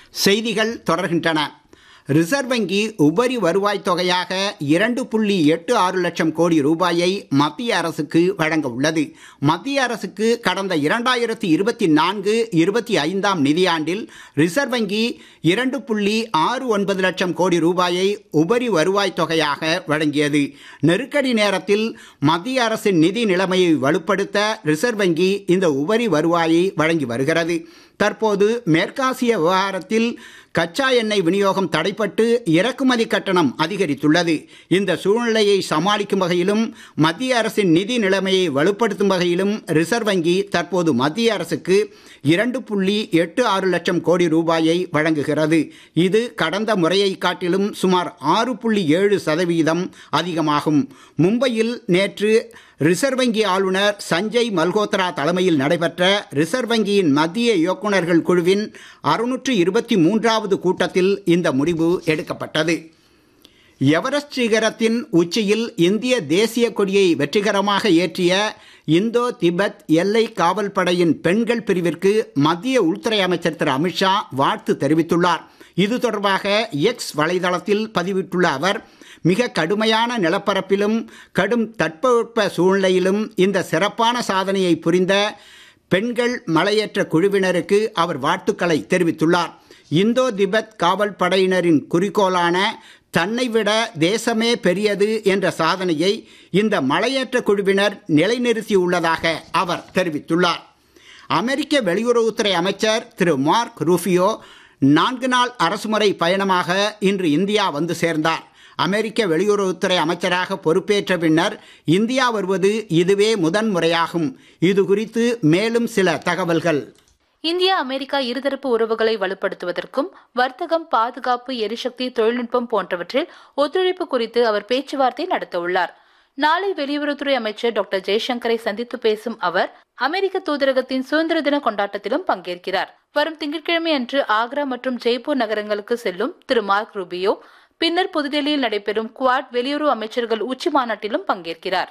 செய்திகள் தொடர்கின்றன ரிசர்வ் வங்கி உபரி வருவாய் தொகையாக இரண்டு புள்ளி எட்டு ஆறு லட்சம் கோடி ரூபாயை மத்திய அரசுக்கு வழங்க உள்ளது மத்திய அரசுக்கு கடந்த இரண்டாயிரத்தி இருபத்தி நான்கு இருபத்தி ஐந்தாம் நிதியாண்டில் ரிசர்வ் வங்கி இரண்டு புள்ளி ஆறு ஒன்பது லட்சம் கோடி ரூபாயை உபரி வருவாய் தொகையாக வழங்கியது நெருக்கடி நேரத்தில் மத்திய அரசின் நிதி நிலைமையை வலுப்படுத்த ரிசர்வ் வங்கி இந்த உபரி வருவாயை வழங்கி வருகிறது தற்போது மேற்காசிய விவகாரத்தில் கச்சா எண்ணெய் விநியோகம் தடைப்பட்டு இறக்குமதி கட்டணம் அதிகரித்துள்ளது இந்த சூழ்நிலையை சமாளிக்கும் வகையிலும் மத்திய அரசின் நிதி நிலைமையை வலுப்படுத்தும் வகையிலும் ரிசர்வ் வங்கி தற்போது மத்திய அரசுக்கு இரண்டு புள்ளி எட்டு ஆறு லட்சம் கோடி ரூபாயை வழங்குகிறது இது கடந்த முறையை காட்டிலும் சுமார் ஆறு புள்ளி ஏழு சதவீதம் அதிகமாகும் மும்பையில் நேற்று ரிசர்வ் வங்கி ஆளுநர் சஞ்சய் மல்கோத்ரா தலைமையில் நடைபெற்ற ரிசர்வ் வங்கியின் மத்திய இயக்குநர்கள் குழுவின் அறுநூற்று இருபத்தி மூன்றாவது கூட்டத்தில் இந்த முடிவு எடுக்கப்பட்டது எவரெஸ்ட் சிகரத்தின் உச்சியில் இந்திய தேசிய கொடியை வெற்றிகரமாக ஏற்றிய இந்தோ திபெத் எல்லை காவல் படையின் பெண்கள் பிரிவிற்கு மத்திய உள்துறை அமைச்சர் திரு அமித்ஷா வாழ்த்து தெரிவித்துள்ளார் இது தொடர்பாக எக்ஸ் வலைதளத்தில் பதிவிட்டுள்ள அவர் மிக கடுமையான நிலப்பரப்பிலும் கடும் தட்பவெப்ப சூழ்நிலையிலும் இந்த சிறப்பான சாதனையை புரிந்த பெண்கள் மலையேற்ற குழுவினருக்கு அவர் வாழ்த்துக்களை தெரிவித்துள்ளார் இந்தோ திபெத் காவல் படையினரின் குறிக்கோளான தன்னை விட தேசமே பெரியது என்ற சாதனையை இந்த மலையேற்ற குழுவினர் நிலைநிறுத்தியுள்ளதாக அவர் தெரிவித்துள்ளார் அமெரிக்க வெளியுறவுத்துறை அமைச்சர் திரு மார்க் ரூஃபியோ நான்கு நாள் அரசுமுறை பயணமாக இன்று இந்தியா வந்து சேர்ந்தார் அமெரிக்க வெளியுறவுத்துறை அமைச்சராக பொறுப்பேற்ற பின்னர் இந்தியா வருவது இதுவே முதன் முறையாகும் இது குறித்து மேலும் சில தகவல்கள் இந்தியா அமெரிக்கா இருதரப்பு உறவுகளை வலுப்படுத்துவதற்கும் வர்த்தகம் பாதுகாப்பு எரிசக்தி தொழில்நுட்பம் போன்றவற்றில் ஒத்துழைப்பு குறித்து அவர் பேச்சுவார்த்தை நடத்தவுள்ளார் நாளை வெளியுறவுத்துறை அமைச்சர் டாக்டர் ஜெய்சங்கரை சந்தித்து பேசும் அவர் அமெரிக்க தூதரகத்தின் சுதந்திர தின கொண்டாட்டத்திலும் பங்கேற்கிறார் வரும் திங்கட்கிழமை அன்று ஆக்ரா மற்றும் ஜெய்ப்பூர் நகரங்களுக்கு செல்லும் திரு மார்க் ரூபியோ பின்னர் புதுடெல்லியில் நடைபெறும் குவாட் வெளியுறவு அமைச்சர்கள் உச்சி மாநாட்டிலும் பங்கேற்கிறார்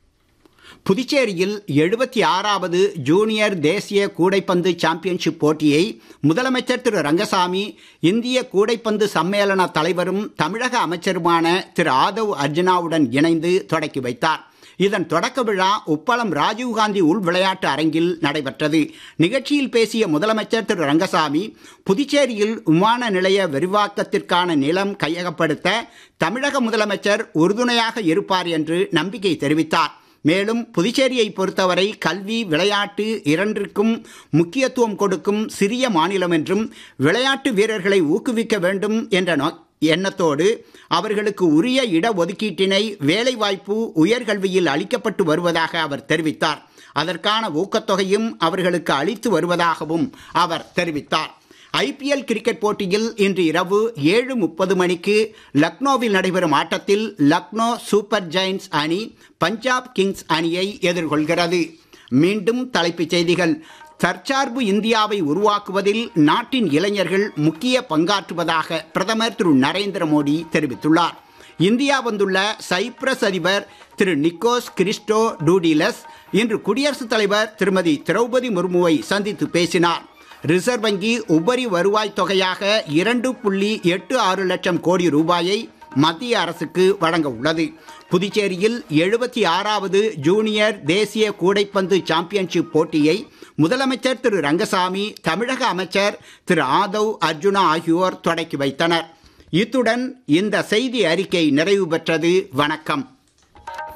புதுச்சேரியில் எழுபத்தி ஆறாவது ஜூனியர் தேசிய கூடைப்பந்து சாம்பியன்ஷிப் போட்டியை முதலமைச்சர் திரு ரங்கசாமி இந்திய கூடைப்பந்து சம்மேளன தலைவரும் தமிழக அமைச்சருமான திரு ஆதவ் அர்ஜுனாவுடன் இணைந்து தொடக்கி வைத்தார் இதன் தொடக்க விழா உப்பளம் ராஜீவ்காந்தி உள் விளையாட்டு அரங்கில் நடைபெற்றது நிகழ்ச்சியில் பேசிய முதலமைச்சர் திரு ரங்கசாமி புதுச்சேரியில் விமான நிலைய விரிவாக்கத்திற்கான நிலம் கையகப்படுத்த தமிழக முதலமைச்சர் உறுதுணையாக இருப்பார் என்று நம்பிக்கை தெரிவித்தார் மேலும் புதுச்சேரியை பொறுத்தவரை கல்வி விளையாட்டு இரண்டிற்கும் முக்கியத்துவம் கொடுக்கும் சிறிய மாநிலம் என்றும் விளையாட்டு வீரர்களை ஊக்குவிக்க வேண்டும் என்ற எண்ணத்தோடு அவர்களுக்கு உரிய இடஒதுக்கீட்டினை வேலைவாய்ப்பு உயர்கல்வியில் அளிக்கப்பட்டு வருவதாக அவர் தெரிவித்தார் அதற்கான ஊக்கத்தொகையும் அவர்களுக்கு அளித்து வருவதாகவும் அவர் தெரிவித்தார் ஐபிஎல் கிரிக்கெட் போட்டியில் இன்று இரவு ஏழு முப்பது மணிக்கு லக்னோவில் நடைபெறும் ஆட்டத்தில் லக்னோ சூப்பர் ஜெயின்ஸ் அணி பஞ்சாப் கிங்ஸ் அணியை எதிர்கொள்கிறது மீண்டும் தலைப்புச் செய்திகள் தற்சார்பு இந்தியாவை உருவாக்குவதில் நாட்டின் இளைஞர்கள் முக்கிய பங்காற்றுவதாக பிரதமர் திரு நரேந்திர மோடி தெரிவித்துள்ளார் இந்தியா வந்துள்ள சைப்ரஸ் அதிபர் திரு நிக்கோஸ் கிறிஸ்டோ டூடிலஸ் இன்று குடியரசுத் தலைவர் திருமதி திரௌபதி முர்முவை சந்தித்து பேசினார் ரிசர்வ் வங்கி உபரி வருவாய் தொகையாக இரண்டு புள்ளி எட்டு ஆறு லட்சம் கோடி ரூபாயை மத்திய அரசுக்கு வழங்க உள்ளது புதுச்சேரியில் எழுபத்தி ஆறாவது ஜூனியர் தேசிய கூடைப்பந்து சாம்பியன்ஷிப் போட்டியை முதலமைச்சர் திரு ரங்கசாமி தமிழக அமைச்சர் திரு ஆதவ் அர்ஜுனா ஆகியோர் தொடக்கி வைத்தனர் இத்துடன் இந்த செய்தி அறிக்கை நிறைவு பெற்றது வணக்கம்